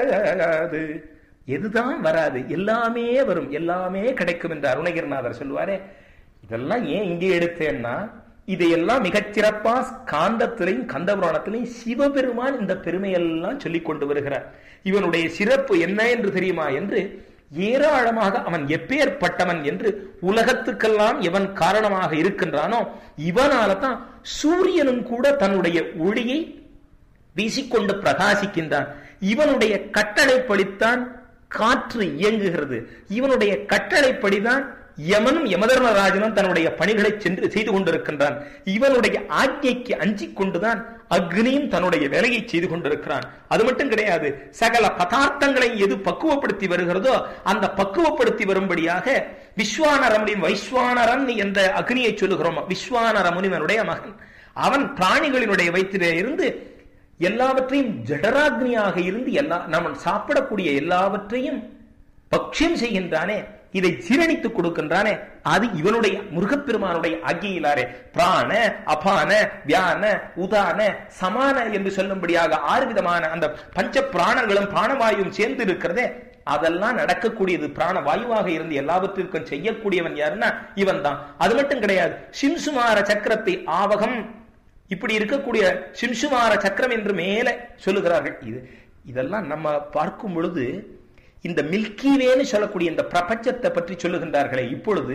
வராது எதுதான் வராது எல்லாமே வரும் எல்லாமே கிடைக்கும் என்று அருணகிரிநாதர் சொல்லுவாரே இதெல்லாம் ஏன் இங்கே எடுத்தேன்னா இதையெல்லாம் மிகச்சிறப்பா காந்தத்திலையும் கந்த புராணத்திலையும் சிவபெருமான் இந்த பெருமையெல்லாம் சொல்லிக் கொண்டு வருகிறார் இவனுடைய சிறப்பு என்ன என்று தெரியுமா என்று ஏராளமாக அவன் எப்பேற்பட்டவன் என்று உலகத்துக்கெல்லாம் எவன் காரணமாக இருக்கின்றானோ இவனால தான் சூரியனும் கூட தன்னுடைய ஒளியை வீசிக்கொண்டு பிரகாசிக்கின்றான் இவனுடைய கட்டளைப்படித்தான் காற்று இயங்குகிறது இவனுடைய கட்டளைப்படிதான் யமனும் யமதர்மராஜனும் தன்னுடைய பணிகளை சென்று செய்து கொண்டிருக்கின்றான் இவனுடைய ஆజ్ఞைக்கு அஞ்சிக் கொண்டுதான் அக்னியும் தன்னுடைய வேலையை செய்து கொண்டிருக்கிறான் அது மட்டும் கிடையாது சகல பதார்த்தங்களை எது பக்குவப்படுத்தி வருகிறதோ அந்த பக்குவப்படுத்தி வரும்படியாக விஸ்வானரமுனின் வைஸ்வானரன் என்ற அக்னியை சொல்லுகிறோம் விஸ்வானர முனிவனுடைய மகன் அவன் பிராணிகளினுடைய வயிற்றிலே இருந்து எல்லாவற்றையும் ஜடராக்னியாக இருந்து எல்லா நம்ம சாப்பிடக்கூடிய எல்லாவற்றையும் பக்ஷம் செய்கின்றானே இதை ஜீரணித்துக் கொடுக்கின்றானே அது இவனுடைய முருகப்பெருமானுடைய ஆகியிலாரே பிராண அபான வியான உதான சமான என்று சொல்லும்படியாக ஆறு விதமான அந்த பஞ்ச பிராணங்களும் பிராணவாயும் சேர்ந்து இருக்கிறதே அதெல்லாம் நடக்கக்கூடியது பிராண வாயுவாக இருந்து எல்லாவற்றிற்கும் செய்யக்கூடியவன் யாருன்னா இவன் தான் அது மட்டும் கிடையாது சிம்சுமார சக்கரத்தை ஆவகம் இப்படி இருக்கக்கூடிய சிம்சுமார சக்கரம் என்று மேலே சொல்லுகிறார்கள் இது இதெல்லாம் நம்ம பார்க்கும் பொழுது இந்த மில்கிவேன்னு சொல்லக்கூடிய இந்த பிரபஞ்சத்தை பற்றி சொல்லுகின்றார்களே இப்பொழுது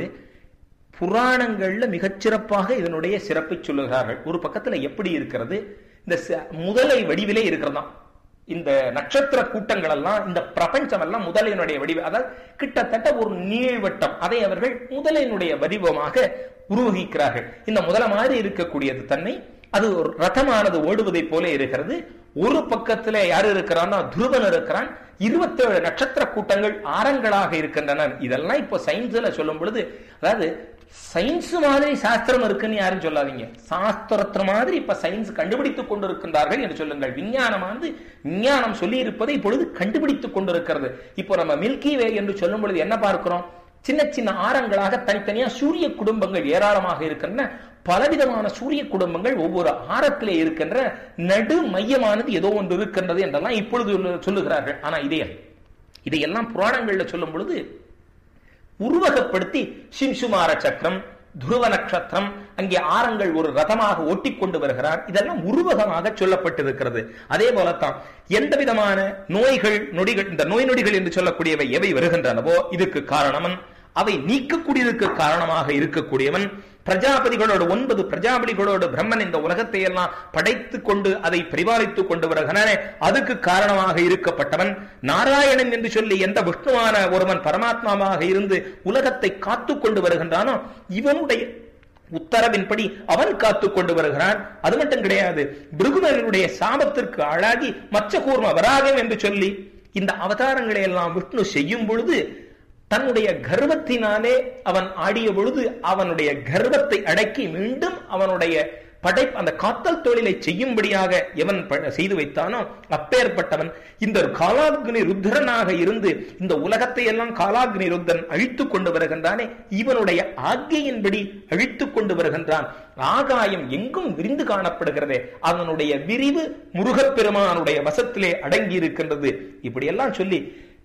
புராணங்கள்ல மிகச்சிறப்பாக இதனுடைய சிறப்பை சொல்லுகிறார்கள் ஒரு பக்கத்துல எப்படி இருக்கிறது இந்த முதலை வடிவிலே இருக்கிறதாம் இந்த நட்சத்திர கூட்டங்கள் எல்லாம் இந்த பிரபஞ்சம் எல்லாம் முதலையினுடைய வடிவ அதாவது கிட்டத்தட்ட ஒரு நீள்வட்டம் அதை அவர்கள் முதலையினுடைய வடிவமாக உருவகிக்கிறார்கள் இந்த முதல மாதிரி இருக்கக்கூடியது தன்னை அது ஒரு ரதமானது ஓடுவதை போல இருக்கிறது ஒரு பக்கத்துல யாரு இருக்கிறான்னா துருவன் இருக்கிறான் இருபத்தேழு நட்சத்திர கூட்டங்கள் ஆரங்களாக இருக்கின்றன இதெல்லாம் இப்போ சயின்ஸ்ல சொல்லும் பொழுது அதாவது சயின்ஸ் மாதிரி சாஸ்திரம் இருக்குன்னு யாரும் சொல்லாதீங்க சாஸ்திரத்து மாதிரி இப்ப சயின்ஸ் கண்டுபிடித்துக் கொண்டிருக்கின்றார்கள் என்று சொல்லுங்கள் விஞ்ஞானமானது விஞ்ஞானம் சொல்லி இருப்பதை இப்பொழுது கண்டுபிடித்துக் கொண்டிருக்கிறது இப்போ நம்ம மில்கி வே என்று சொல்லும் பொழுது என்ன பார்க்கிறோம் சின்ன சின்ன ஆரங்களாக தனித்தனியா சூரிய குடும்பங்கள் ஏராளமாக இருக்கின்றன பலவிதமான சூரிய குடும்பங்கள் ஒவ்வொரு ஆரத்திலே இருக்கின்ற நடு மையமானது ஏதோ ஒன்று இருக்கின்றது என்றெல்லாம் இப்பொழுது சொல்லுகிறார்கள் ஆனா இதே இதையெல்லாம் புராணங்கள்ல சொல்லும் பொழுது உருவகப்படுத்தி சிம்சுமார சக்கரம் துருவ நட்சத்திரம் அங்கே ஆரங்கள் ஒரு ரதமாக ஓட்டி கொண்டு வருகிறார் இதெல்லாம் உருவகமாக சொல்லப்பட்டிருக்கிறது அதே போலத்தான் எந்த விதமான நோய்கள் நொடிகள் இந்த நோய் நொடிகள் என்று சொல்லக்கூடியவை எவை வருகின்றனவோ இதுக்கு காரணவன் அவை நீக்கக்கூடியதற்கு காரணமாக இருக்கக்கூடியவன் பிரஜாபதிகளோடு ஒன்பது பிரஜாபதிகளோடு பிரம்மன் இந்த உலகத்தை எல்லாம் படைத்து கொண்டு அதை பரிபாலித்துக் கொண்டு வருகிறானே அதுக்கு காரணமாக இருக்கப்பட்டவன் நாராயணன் என்று சொல்லி எந்த விஷ்ணுவான ஒருவன் பரமாத்மாவாக இருந்து உலகத்தை காத்து கொண்டு வருகின்றானோ இவனுடைய உத்தரவின்படி அவன் காத்து கொண்டு வருகிறான் அது மட்டும் கிடையாது பிருகுமனுடைய சாபத்திற்கு ஆளாகி மச்ச கூர்ம வராகம் என்று சொல்லி இந்த அவதாரங்களை எல்லாம் விஷ்ணு செய்யும் பொழுது தன்னுடைய கர்வத்தினாலே அவன் ஆடிய பொழுது அவனுடைய கர்வத்தை அடக்கி மீண்டும் அவனுடைய படை அந்த காத்தல் தொழிலை செய்யும்படியாக எவன் செய்து வைத்தானோ அப்பேற்பட்டவன் இந்த காலாக்னி ருத்ரனாக இருந்து இந்த உலகத்தை எல்லாம் காலாக்னி ருத்ரன் அழித்துக் கொண்டு வருகின்றானே இவனுடைய ஆக்கையின்படி அழித்துக் கொண்டு வருகின்றான் ஆகாயம் எங்கும் விரிந்து காணப்படுகிறதே அவனுடைய விரிவு முருகப்பெருமானுடைய வசத்திலே அடங்கி இருக்கின்றது இப்படி எல்லாம் சொல்லி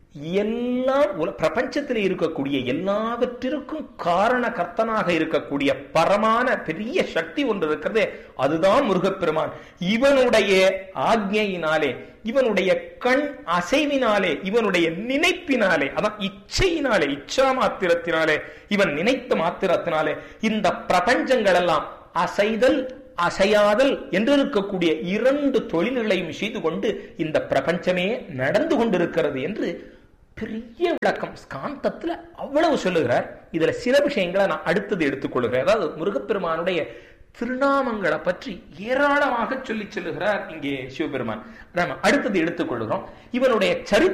எல்லாம் பிரபஞ்சத்தில் இருக்கக்கூடிய எல்லாவற்றிற்கும் காரண கர்த்தனாக இருக்கக்கூடிய பரமான பெரிய சக்தி ஒன்று இருக்கிறது அதுதான் முருகப்பெருமான் இவனுடைய ஆக்ஞையினாலே இவனுடைய கண் அசைவினாலே இவனுடைய நினைப்பினாலே அதான் இச்சையினாலே இச்சா மாத்திரத்தினாலே இவன் நினைத்த மாத்திரத்தினாலே இந்த பிரபஞ்சங்கள் எல்லாம் அசைதல் அசையாதல் என்று இருக்கக்கூடிய இரண்டு தொழில்களையும் செய்து கொண்டு இந்த பிரபஞ்சமே நடந்து கொண்டிருக்கிறது என்று பெரிய விளக்கம் ஸ்காந்தத்துல அவ்வளவு சொல்லுகிறார் இதுல சில விஷயங்களை நான் அடுத்தது எடுத்துக்கொள்கிறேன் அதாவது முருகப்பெருமானுடைய திருநாமங்களை பற்றி ஏராளமாக சொல்லி சொல்லுகிறார் இங்கே சிவபெருமான் நாம அடுத்தது எடுத்துக்கொள்கிறோம் இவனுடைய சரித்திர